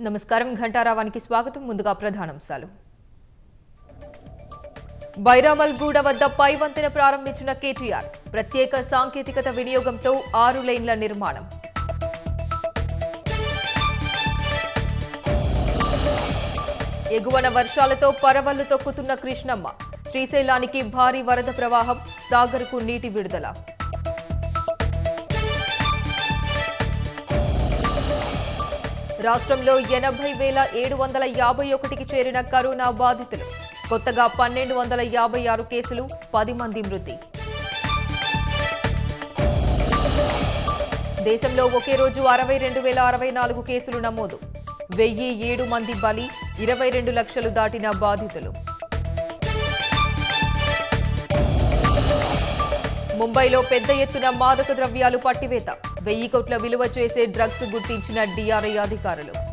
నమస్కారం ఘంటారావానికి స్వాగతం ముందుగా ప్రధానాంశాలు బైరామల్ గూడ వద్ద పై వంతెన ప్రారంభించిన కేటీఆర్ ప్రత్యేక సాంకేతికత వినియోగంతో ఆరు లైన్ల నిర్మాణం ఎగువన వర్షాలతో పరవళ్లు తొక్కుతున్న కృష్ణమ్మ శ్రీశైలానికి భారీ వరద ప్రవాహం సాగర్కు నీటి విడుదల రాష్ట్రంలో ఎనభై వేల ఏడు వందల యాభై ఒకటికి చేరిన కరోనా బాధితులు కొత్తగా పన్నెండు వందల యాభై ఆరు కేసులు పది మంది మృతి దేశంలో ఒకే రోజు అరవై రెండు వేల అరవై నాలుగు కేసులు నమోదు వెయ్యి ఏడు మంది బలి ఇరవై రెండు లక్షలు దాటిన బాధితులు ముంబైలో పెద్ద ఎత్తున మాదక ద్రవ్యాలు పట్టివేత వెయ్యి కోట్ల విలువ చేసే డ్రగ్స్ గుర్తించిన డిఆర్ఐ అధికారులు